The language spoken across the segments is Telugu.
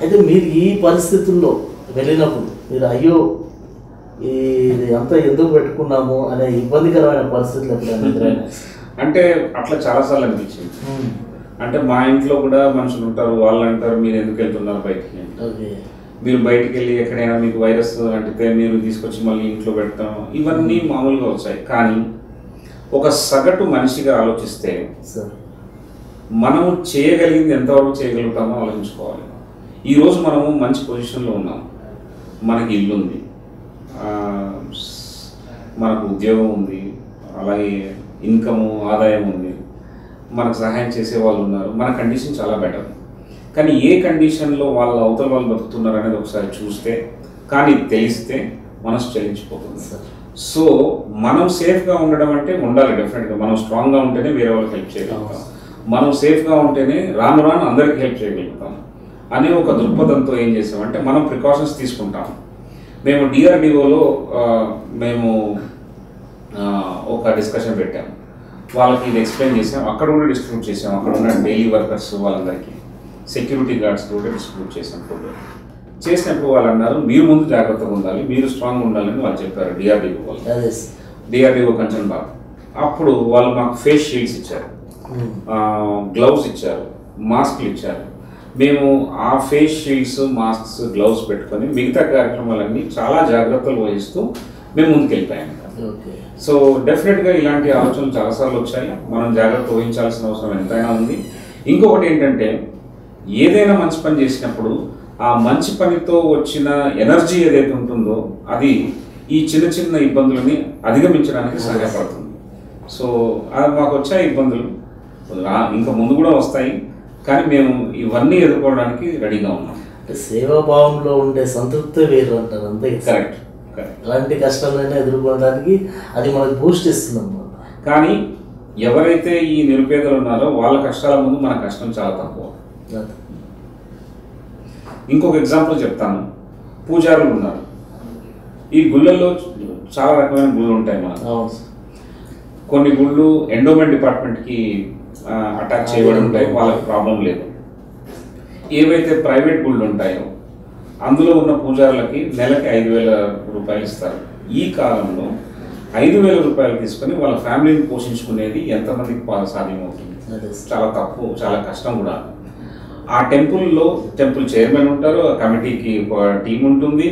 అయితే మీరు ఈ పరిస్థితుల్లో వెళ్ళినప్పుడు మీరు అయ్యో ఈ ఇది అంతా ఎందుకు పెట్టుకున్నాము అనే ఇబ్బందికరమైన పరిస్థితులు ఎప్పుడైనా ఎదురైనాయి అంటే అట్లా చాలాసార్లు అనిపించింది ఉమ్. అంటే మా ఇంట్లో కూడా మనుషులు ఉంటారు వాళ్ళు అంటారు మీరు ఎందుకు వెళ్తున్నారు బయటికి ఓకే మీరు బయటికి వెళ్ళి ఎక్కడైనా మీకు వైరస్ అంటితే మీరు తీసుకొచ్చి మళ్ళీ ఇంట్లో పెడతాం ఇవన్నీ మామూలుగా వచ్చాయి కానీ ఒక సగటు మనిషిగా ఆలోచిస్తే సార్ మనము చేయగలిగింది ఎంతవరకు చేయగలుగుతామో ఆలోచించుకోవాలి ఈరోజు మనము మంచి పొజిషన్లో ఉన్నాం మనకి ఇల్లు ఉంది ఆ, స్- మనకు ఉద్యోగం ఉంది అలాగే ఇన్కము ఆదాయం ఉంది మనకు సహాయం చేసే వాళ్ళు ఉన్నారు మన కండిషన్ చాలా బెటర్ కానీ ఏ కండిషన్లో వాళ్ళ అవతల వాళ్ళు బతుకుతున్నారు అనేది ఒకసారి చూస్తే కానీ తెలిస్తే మనసు చలించిపోతుంది సార్ సో మనం సేఫ్గా ఉండడం అంటే ఉండాలి డెఫినెట్గా మనం స్ట్రాంగ్గా ఉంటేనే వేరే వాళ్ళకి హెల్ప్ చేయగలుగుతాం మనం సేఫ్గా ఉంటేనే రాను రాను అందరికి హెల్ప్ చేయగలుగుతాం అనే ఒక దృక్పథంతో ఏం చేసామంటే మనం ప్రికాషన్స్ తీసుకుంటాం మేము డిఆర్డిఓలో మేము ఆ, ఒక డిస్కషన్ పెట్టాం వాళ్ళకి ఇది ఎక్స్ప్లెయిన్ చేసాం అక్కడ కూడా డిస్ట్రిబ్యూట్ చేసాం అక్కడ ఉన్న డైలీ వర్కర్స్ వాళ్ళందరికీ సెక్యూరిటీ గార్డ్స్ కూడా డిస్ట్రిబ్యూట్ చేసాం ఫుడ్ చేసినప్పుడు వాళ్ళు అన్నారు మీరు ముందు జాగ్రత్తగా ఉండాలి మీరు స్ట్రాంగ్ ఉండాలని వాళ్ళు చెప్పారు డిఆర్డిఓ వాళ్ళు అదే సార్ డిఆర్డిఓ కంచన్ బాబు అప్పుడు వాళ్ళు మాకు ఫేస్ షీల్డ్స్ ఇచ్చారు ఉమ్. గ్లౌస్ ఇచ్చారు మాస్క్లు ఇచ్చారు మేము ఆ ఫేస్ షీల్డ్స్ మాస్క్స్ గ్లౌస్ పెట్టుకొని మిగతా కార్యక్రమాలన్నీ చాలా జాగ్రత్తలు వహిస్తూ మేము ముందుకెళ్ళిపోయాం ఓకే సో డెఫినెట్గా ఇలాంటి ఆలోచనలు చాలాసార్లు వచ్చాయి మనం జాగ్రత్త వహించాల్సిన అవసరం ఎంతైనా ఉంది ఇంకొకటి ఏంటంటే ఏదైనా మంచి పని చేసినప్పుడు ఆ మంచి పనితో వచ్చిన ఎనర్జీ ఏదైతే ఉంటుందో అది ఈ చిన్న చిన్న ఇబ్బందులని అధిగమించడానికి సహాయపడుతుంది సో అది మాకు వచ్చాయి ఇబ్బందులు రా- ఇంకా ముందు కూడా వస్తాయి కానీ మేము ఇవన్నీ ఎదుర్కోవడానికి రెడీగా ఉన్నాం అంటే సేవాభావంలో ఉండే సంతృప్తి వేరు అంటారు అంతే కదా సార్? కరెక్ట్ కరెక్ట్ ఎలాంటి కష్టాలైనా ఎదుర్కోవడానికి అది మనకు బూస్ట్ ఇస్తుంది అన్నమాట కానీ ఎవరైతే ఈ నిరుపేదలు ఉన్నారో వాళ్ళ కష్టాల ముందు మన కష్టం చాలా తక్కువ అది. ఇంకొక ఎగ్జాంపుల్ చెప్తాను పూజారులు ఉన్నారు ఈ గుళ్ళల్లో చాలా రకమైన గుళ్ళు ఉంటాయి మనకు అవును సార్ కొన్ని గుళ్ళు ఎండోమెంట్ డిపార్ట్మెంట్కి అటాచ్ చేయబడి ఉంటాయి వాళ్ళకి ప్రాబ్లం లేదు ఏవైతే ప్రైవేట్ గుళ్ళు ఉంటాయో అందులో ఉన్న పూజారులకి నెలకి ఐదు వేల రూపాయలు ఇస్తారు ఈ కాలంలో ఐదు వేల రూపాయలు తీసుకొని వాళ్ళ ఫ్యామిలీని పోషించుకునేది ఎంతమందికి పా- సాధ్యమవుతుంది అదే సార్ చాలా తప్పు చాలా కష్టం కూడా ఆ టెంపుల్లో టెంపుల్ చైర్మన్ ఉంటారు ఆ కమిటీకి ఒక టీం ఉంటుంది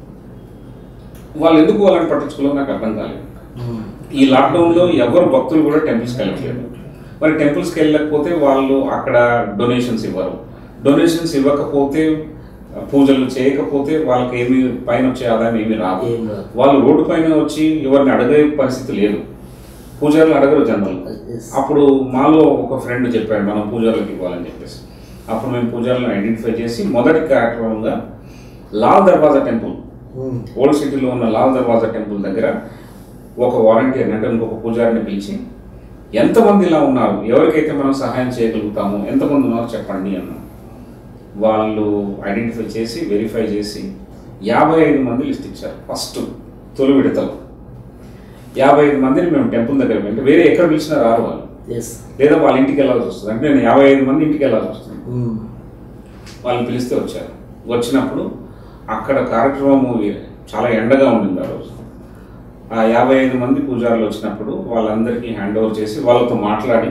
వాళ్ళు ఎందుకు వాళ్ళని పట్టించుకోవాలో నాకు అర్థం కాలేదు ఉమ్. ఈ లాక్డౌన్లో ఎవరు భక్తులు కూడా టెంపుల్స్కి వెళ్ళట్లేదు మరి టెంపుల్స్కి వెళ్ళకపోతే వాళ్ళు అక్కడ డొనేషన్స్ ఇవ్వరు డొనేషన్స్ ఇవ్వకపోతే పూజలు చేయకపోతే వాళ్ళకి ఏమి పైన వచ్చే ఆదాయం ఏమి రాదు ఏం రాదు. వాళ్ళు రోడ్డు పైన వచ్చి ఎవరిని అడిగే పరిస్థితి లేదు పూజారులు అడగరు జనరల్ Yes. అప్పుడు మాలో ఒక ఫ్రెండ్ చెప్పాడు మనం పూజారులకు ఇవ్వాలని చెప్పేసి అప్పుడు మేము పూజారులను ఐడెంటిఫై చేసి మొదటి కార్యక్రమంగా లాల్ దర్వాజా టెంపుల్ ఉమ్. ఓల్డ్ సిటీలో ఉన్న లాల్ దర్వాజా టెంపుల్ దగ్గర ఒక వాలంటీర్ అంటే ఇంకొక పూజారిని పిలిచి ఎంతమంది ఇలా ఉన్నారు ఎవరికైతే మనం సహాయం చేయగలుగుతామో ఎంతమంది ఉన్నారో చెప్పండి అన్నాం వాళ్ళు ఐడెంటిఫై చేసి వెరిఫై చేసి యాభై ఐదు మంది లిస్ట్ ఇచ్చారు ఫస్ట్ తొలి విడతలు యాభై ఐదు మందిని మేము టెంపుల్ దగ్గర అంటే వేరే ఎక్కడ పిలిచినా రారు వాళ్ళు ఎస్ లేదా వాళ్ళ ఇంటికి వెళ్ళాల్సి వస్తుంది అంటే నేను యాభై ఐదు మంది ఇంటికి వెళ్ళాల్సి వస్తుంది ఉమ్. వాళ్ళని పిలిస్తే వచ్చారు వచ్చినప్పుడు అక్కడ కార్యక్రమం చాలా ఎండగా ఉండింది ఆ రోజు ఆ యాభై ఐదు మంది పూజారులు వచ్చినప్పుడు వాళ్ళందరికీ హ్యాండ్ ఓవర్ చేసి వాళ్ళతో మాట్లాడి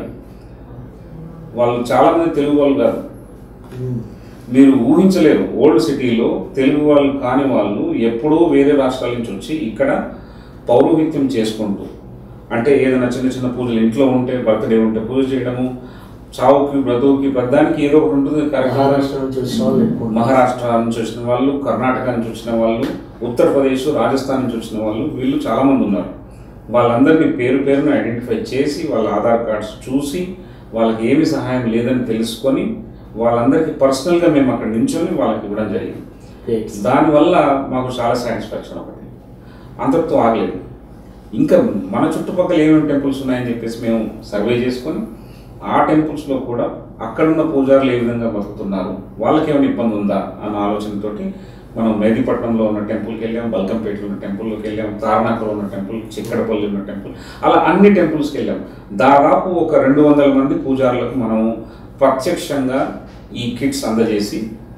వాళ్ళు చాలామంది తెలుగు వాళ్ళు కాదు ఉమ్. మీరు ఊహించలేరు ఓల్డ్ సిటీలో తెలుగు వాళ్ళు కాని వాళ్ళు ఎప్పుడో వేరే రాష్ట్రాల నుంచి వచ్చి ఇక్కడ పౌరోహిత్యం చేసుకుంటూ అంటే ఏదైనా చిన్న చిన్న పూజలు ఇంట్లో ఉంటే బర్త్డే ఉంటే పూజ చేయడము చావుకి బ్రతువుకి ప్రధానికి ఏదో ఒకటి ఉంటుంది కార్యక్రమం మహారాష్ట్ర నుంచి వచ్చిన వాళ్ళు ఎక్కువ ఉన్నారు. మహారాష్ట్ర నుంచి వచ్చిన వాళ్ళు కర్ణాటక నుంచి వచ్చిన వాళ్ళు ఉత్తరప్రదేశ్ రాజస్థాన్ నుంచి వచ్చిన వాళ్ళు వీళ్ళు చాలామంది ఉన్నారు వాళ్ళందరినీ పేరు పేరును ఐడెంటిఫై చేసి వాళ్ళ ఆధార్ కార్డ్స్ చూసి వాళ్ళకి ఏమి సహాయం లేదని తెలుసుకొని వాళ్ళందరికీ పర్సనల్గా మేము అక్కడ నించొని వాళ్ళకి ఇవ్వడం జరిగింది Great. దానివల్ల మాకు చాలా సాటిస్ఫాక్షన్ ఒకటి అంతటితో ఆగలేదు ఇంకా మన చుట్టుపక్కల ఏమేమి టెంపుల్స్ ఉన్నాయని చెప్పేసి మేము సర్వే చేసుకొని ఆ టెంపుల్స్లో కూడా అక్కడున్న పూజారులు ఏ విధంగా బతుకుతున్నారు వాళ్ళకి ఏమైనా ఇబ్బంది ఉందా అన్న ఆలోచనతోటి మనం మేదిపట్నంలో ఉన్న టెంపుల్కి వెళ్ళాం బల్కంపేటలో ఉన్న టెంపుల్కి వెళ్ళాం తార్నాకలో ఉన్న టెంపుల్ చిక్కడపల్లి ఉన్న టెంపుల్ అలా అన్ని టెంపుల్స్కి వెళ్ళాం దాదాపు ఒక రెండు వందల మంది పూజారులకు మనము ప్రత్యక్షంగా ఈ కిట్స్ అందజేసి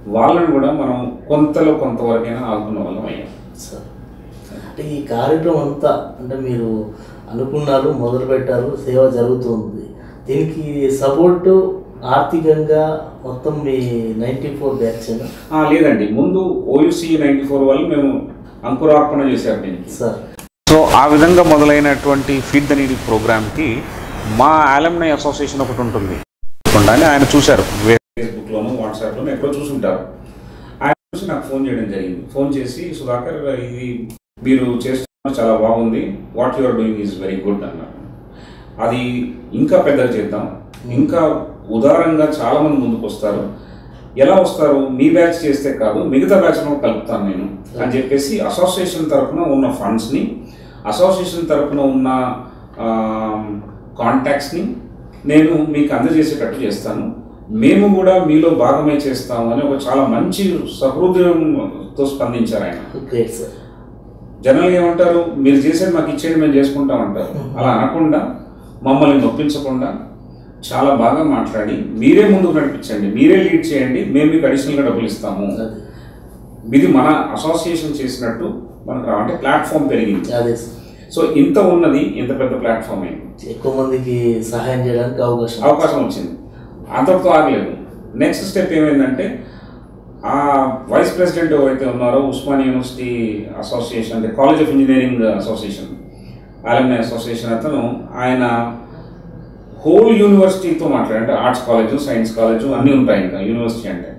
వాళ్ళని కూడా మనం కొంతలో కొంతవరకైనా ఆదుకున్న వాళ్ళం అయ్యాం సార్ అంటే ఈ కార్యక్రమం అంతా అంటే మీరు అనుకున్నారు మొదలు పెట్టారు సేవ జరుగుతుంది దీనికి సపోర్టు ఆర్థికంగా మొత్తం మీ నైంటీ ఫోర్ బ్యాచ్ ఆ, లేదండి ముందు ఓయూసీ నైంటీ ఫోర్ వాళ్ళు మేము అంకురార్పణ చేశారు దీనికి సార్ సో ఆ విధంగా మొదలైనటువంటి ఫీడ్ ద నీడ్ ప్రోగ్రామ్కి మా ఆలమ్నై అసోసియేషన్ ఒకటి ఉంటుంది అని ఆయన చూశారు ఫేస్బుక్లోను వాట్సాప్లోను ఎక్కడో చూసుంటారు ఆయన చూసి నాకు ఫోన్ చేయడం జరిగింది ఫోన్ చేసి సుధాకర్ ఇది మీరు చేస్తున్నారు చాలా బాగుంది what your doing is very good అన్నారు అది ఇంకా పెద్దగా చేద్దాం ఇంకా ఉదారంగా చాలా మంది ముందుకు వస్తారు ఎలా వస్తారు మీ బ్యాచ్ చేస్తే కాదు మిగతా బ్యాచ్లో కలుపుతాను నేను అని చెప్పేసి అసోసియేషన్ తరఫున ఉన్న ఫండ్స్ని అసోసియేషన్ తరఫున ఉన్న కాంటాక్ట్స్ని నేను మీకు అందజేసేటట్టు చేస్తాను మేము కూడా మీలో భాగమే చేస్తాము అని ఒక చాలా మంచి సహృదయంతో స్పందించారు ఆయన గ్రేట్ సార్ జనరల్గా ఏమంటారు మీరు చేసేది మాకు ఇచ్చేది మేము చేసుకుంటాం అంటారు అలా అనకుండా మమ్మల్ని నొప్పించకుండా చాలా బాగా మాట్లాడి మీరే ముందుకు నడిపించండి మీరే లీడ్ చేయండి మేము మీకు అడిషనల్గా డబ్బులు ఇస్తాము అది ఇది మన అసోసియేషన్ చేసినట్టు మనకు రా- అంటే ప్లాట్ఫామ్ పెరిగింది అదే సార్ సో ఇంత ఉన్నది ఇంత పెద్ద ప్లాట్ఫామ్ అయింది ఎక్కువ మందికి సహాయం చేయడానికి అవకాశం అవకాశం వచ్చింది అంతటితో ఆగలేదు నెక్స్ట్ స్టెప్ ఏమైందంటే ఆ వైస్ ప్రెసిడెంట్ ఎవరైతే ఉన్నారో ఉస్మాన్ యూనివర్సిటీ అసోసియేషన్ అంటే college of engineering association alumni association అతను ఆయన హోల్ యూనివర్సిటీతో మాట్లాడి అంటే ఆర్ట్స్ కాలేజ్ సైన్స్ కాలేజ్ అన్నీ ఉంటాయి ఇంకా యూనివర్సిటీ అంటే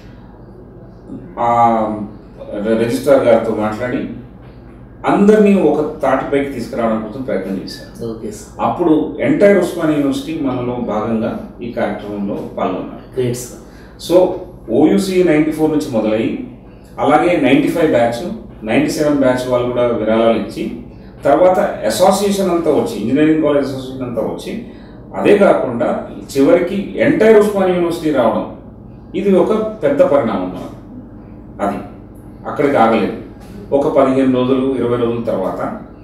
ఆ రిజిస్ట్రార్ గారితో మాట్లాడి అందరినీ ఒక తాటిపైకి తీసుకురావడం కోసం ప్రయత్నం చేశారు ఓకే సార్ అప్పుడు ఎంటైర్ ఉస్మాన్ యూనివర్సిటీ మనలో భాగంగా ఈ కార్యక్రమంలో పాల్గొన్నారు great sir so OUC ninety four నుంచి మొదలయ్యి అలాగే ninety five batch ninety seven batch వాళ్ళు కూడా విరాళాలు ఇచ్చి తర్వాత అసోసియేషన్ అంతా వచ్చి ఇంజనీరింగ్ కాలేజ్ అసోసియేషన్ అంతా వచ్చి అదే కాకుండా చివరికి ఎంటైర్ ఉస్మాన్ యూనివర్సిటీ రావడం ఇది ఒక పెద్ద పరిణామం మనకు అది అక్కడికి ఆగలేదు ఒక పదిహేను రోజులు ఇరవై రోజుల తర్వాత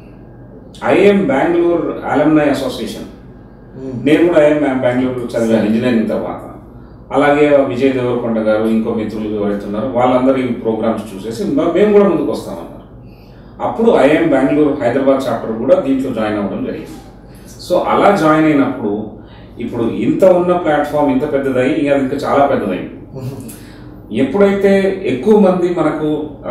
I'm Bengaluru alumni association hmm. నేను కూడా ఐఎం బెంగళూరు చదివాను ఇంజనీరింగ్ తర్వాత అలాగే విజయ్ దేవరకొండ గారు ఇంకో మిత్రులు ఎవరైతే ఉన్నారో వాళ్ళందరూ ఈ ప్రోగ్రామ్స్ చూసేసి "మ- మేము కూడా ముందుకు వస్తామన్నారు అప్పుడు ఐఎం బెంగళూరు హైదరాబాద్ చాప్టర్ కూడా దీంట్లో జాయిన్ అవ్వడం జరిగింది సో అలా జాయిన్ అయినప్పుడు ఇప్పుడు ఇంత ఉన్న ప్లాట్ఫామ్ ఇంత పెద్దదై ఇంకా అది ఇంకా చాలా పెద్దదైంది ఎప్పుడైతే ఎక్కువ మంది మనకు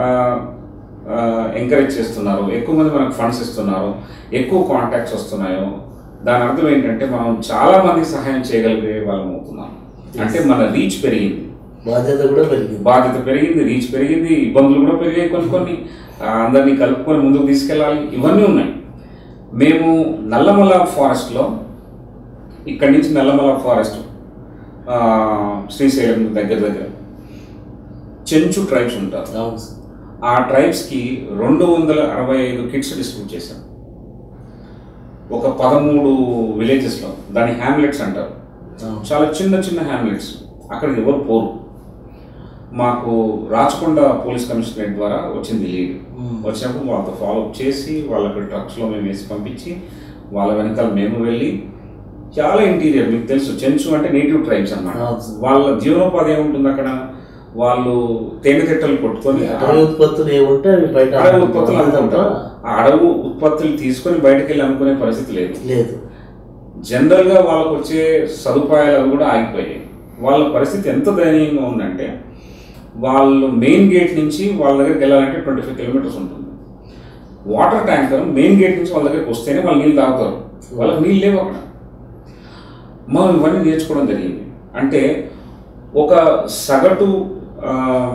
ఎంకరేజ్ చేస్తున్నారో ఎక్కువ మంది మనకు ఫండ్స్ ఇస్తున్నారో ఎక్కువ కాంటాక్ట్స్ వస్తున్నాయో దాని అర్థం ఏంటంటే మనం చాలా మందికి సహాయం చేయగలిగే వాళ్ళం అవుతున్నాం అంటే మన రీచ్ పెరిగింది బాధ్యత కూడా పెరిగింది బాధ్యత పెరిగింది రీచ్ పెరిగింది ఇబ్బందులు కూడా పెరిగాయి కొన్ని కొన్ని ఆ, అందరినీ కలుపుకొని ముందుకు తీసుకెళ్ళాలి ఇవన్నీ ఉన్నాయి మేము నల్లమల ఫారెస్ట్లో ఇక్కడి నుంచి నల్లమల ఫారెస్ట్ ఆ, శ్రీశైలం దగ్గర దగ్గర చెంచు ట్రైబ్స్ ఉంటారు అవును సార్ ఆ ట్రైబ్స్కి రెండు వందల అరవై ఐదు కిట్స్ డిస్ట్రిబ్యూట్ చేశాం ఒక పదమూడు విలేజెస్లో దాని హ్యామ్లెట్స్ అంటారు అవును చాలా చిన్న చిన్న హ్యామ్లెట్స్ అక్కడికి ఎవరు పోరు మాకు రాచకొండ పోలీస్ కమిషనరేట్ ద్వారా వచ్చింది లీడ్ మ్మ్. వచ్చినప్పుడు వాళ్ళతో ఫాలో అప్ చేసి వాళ్ళకి ట్రక్స్లో మేము వేసి పంపించి వాళ్ళ వెనకాల మేము వెళ్ళి చాలా ఇంటీరియర్ మీకు తెలుసు చెంచు అంటే నేటివ్ ట్రైబ్స్ అన్నమాట అవును సార్. వాళ్ళ జీవనోపాధి ఏముంటుంది అక్కడ వాళ్ళు తేనె తిట్టలు కొట్టుకొని అటవీ ఉత్పత్తులు ఏముంటే అవి బయట అడవి ఉత్పత్తులు అమ్ముకుంటారు అనుకుంటారు తప్ప ఆ అడవు ఉత్పత్తులు తీసుకొని బయటకు వెళ్ళి అమ్ముకునే పరిస్థితి లేదు లేదు జనరల్గా వాళ్ళకు వచ్చే సదుపాయాలు అవి కూడా ఆగిపోయాయి వాళ్ళ పరిస్థితి ఎంత దయనీయంగా ఉందంటే వాళ్ళు మెయిన్ గేట్ నుంచి వాళ్ళ దగ్గరికి వెళ్ళాలంటే ట్వంటీ ఫైవ్ కిలోమీటర్స్ ఉంటుంది వాటర్ ట్యాంకర్ మెయిన్ గేట్ నుంచి వాళ్ళ దగ్గరికి వస్తేనే వాళ్ళు నీళ్ళు తాగుతారు వాళ్ళకి నీళ్ళు లేవు అక్కడ మనం ఇవన్నీ నేర్చుకోవడం జరిగింది అంటే ఒక సగటు ఆ,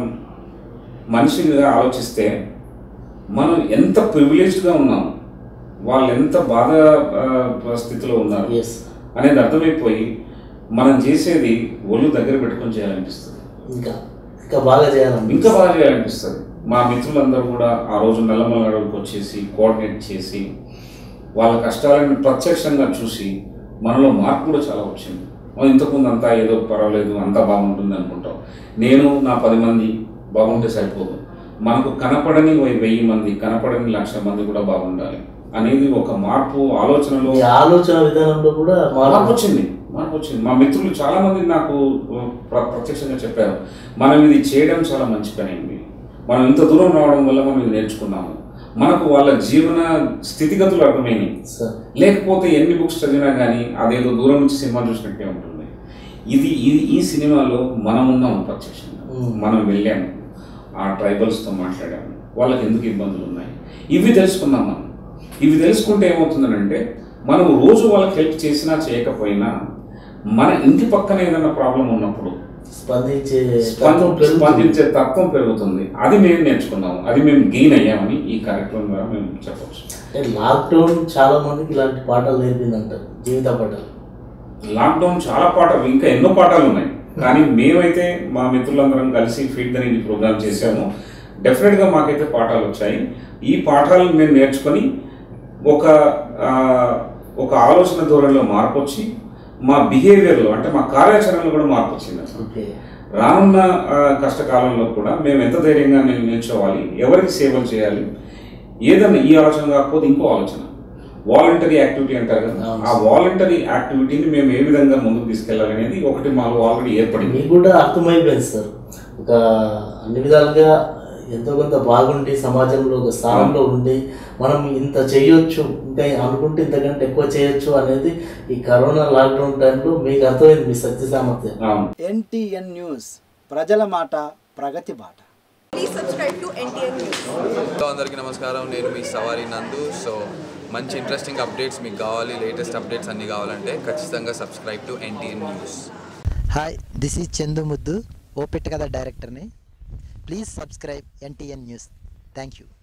మనిషిగా ఆలోచిస్తే మనం ఎంత ప్రివిలేజ్డ్గా ఉన్నాం వాళ్ళు ఎంత బాధ ఆ, స్థితిలో ఉన్నారు ఎస్ అనేది అర్థమైపోయి మనం చేసేది ఒళ్ళు దగ్గర పెట్టుకొని చేయాలనిపిస్తుంది ఇంకా ఇంకా బాగా చేయాలని ఇంకా బాగా చేయాలనిపిస్తుంది మా మిత్రులందరూ కూడా ఆ రోజు నల్లమల అడవులకు వచ్చేసి కోఆర్డినేట్ చేసి వాళ్ళ కష్టాలను ప్రత్యక్షంగా చూసి మనలో మార్పు కూడా చాలా వచ్చింది మనం ఇంతకుముందు అంతా ఏదో పర్వాలేదు అంతా బాగుంటుంది అనుకుంటాం నేను నా పది మంది బాగుంటే సరిపోదు మనకు కనపడని ఓ వెయ్యి మంది కనపడని లక్ష మంది కూడా బాగుండాలి అనేది ఒక మార్పు ఆలోచనలో మీ ఆలోచన విధానంలో కూడా మార్పు మార్పు వచ్చింది మార్పు వచ్చింది మా మిత్రులు చాలా మంది నాకు ప్ర- ప్రత్యక్షంగా చెప్పారు మనం ఇది చేయడం చాలా మంచి పని అయింది మనం ఇంత దూరం రావడం వల్ల మనం ఇది నేర్చుకున్నాము మనకు వాళ్ళ జీవన స్థితిగతులు అర్థమైనవి సార్ లేకపోతే ఎన్ని బుక్స్ చదివినా కానీ అదేదో దూరం నుంచి సినిమా చూసినట్టే ఉంటుంది ఇది ఇది ఈ సినిమాలో మనం ఉన్నాం ప్రత్యక్షంగా Mm. మనం వెళ్ళాము ఆ ట్రైబల్స్తో మాట్లాడాము వాళ్ళకి ఎందుకు ఇబ్బందులు ఉన్నాయి ఇవి తెలుసుకున్నాం మనం ఇవి తెలుసుకుంటే ఏమవుతుందనంటే మనం రోజు వాళ్ళకి హెల్ప్ చేసినా చేయకపోయినా మన ఇంటి పక్కన ఏదైనా ప్రాబ్లం ఉన్నప్పుడు స్పందించే స్పంద- తత్వం పెరుగుతుంది. స్పందించే తత్వం పెరుగుతుంది అది మేము నేర్చుకున్నాము అది మేము గెయిన్ అయ్యామని ఈ కార్యక్రమం ద్వారా మేము చెప్పవచ్చు అంటే లాక్డౌన్ చాలా మందికి ఇలాంటి పాఠాలు నేర్పిందంటారు జీవిత పాఠాలు లాక్డౌన్ చాలా పాఠాలు ఇంకా ఎన్నో పాఠాలు ఉన్నాయి కానీ మేమైతే మా మిత్రులందరం కలిసి ఫీడ్ అనేది ప్రోగ్రామ్ చేసాము డెఫినెట్గా మాకైతే పాఠాలు వచ్చాయి ఈ పాఠాలు మేము నేర్చుకొని ఒక ఆ, ఒక ఆలోచన ధోరణిలో మార్పు వచ్చి మా బిహేవియర్లో అంటే మా కార్యాచరణలో కూడా మార్పు వచ్చింది అసలు ఓకే రానున్న ఆ, కష్టకాలంలో కూడా మేము ఎంత ధైర్యంగా నిల్- నిల్చోవాలి ఎవరికి సేవలు చేయాలి ఏదన్నా ఈ ఆలోచన కాకపోతే ఇంకో ఆలోచన వాలంటరీ యాక్టివిటీ అంటారు కదా అవును. ఆ వాలంటరీ యాక్టివిటీని మేము ఏ విధంగా ముందుకు తీసుకెళ్ళాలి అనేది ఒకటి మాలో ఆల్రెడీ ఏర్పడింది మీకు కూడా అర్థమైపోయింది సార్ ఒక అన్ని విధాలుగా ఎంతో కొంత బాగుండి సమాజంలో ఒక స్థానంలో ఉండి మనం ఇంత చేయొచ్చు ఇంకా అనుకుంటే ఇంతకంటే ఎక్కువ చేయొచ్చు అనేది ఈ కరోనా లాక్డౌన్ టైంలో మీకు అర్థమైంది మీ శక్తి సామర్థ్యం అవును ఎన్టీఎన్ న్యూస్ ప్రజల మాట ప్రగతి బాట Please subscribe to NTN News. Hello అందరికీ నమస్కారం నేను మీ సవారి నందు సో మంచి ఇంట్రెస్టింగ్ అప్డేట్స్ మీకు కావాలి లేటెస్ట్ అప్డేట్స్ అన్నీ కావాలంటే ఖచ్చితంగా subscribe to NTN news hi this is Chandu ముద్దు ఓపెట్ కథ డైరెక్టర్ని please subscribe NTN news thank you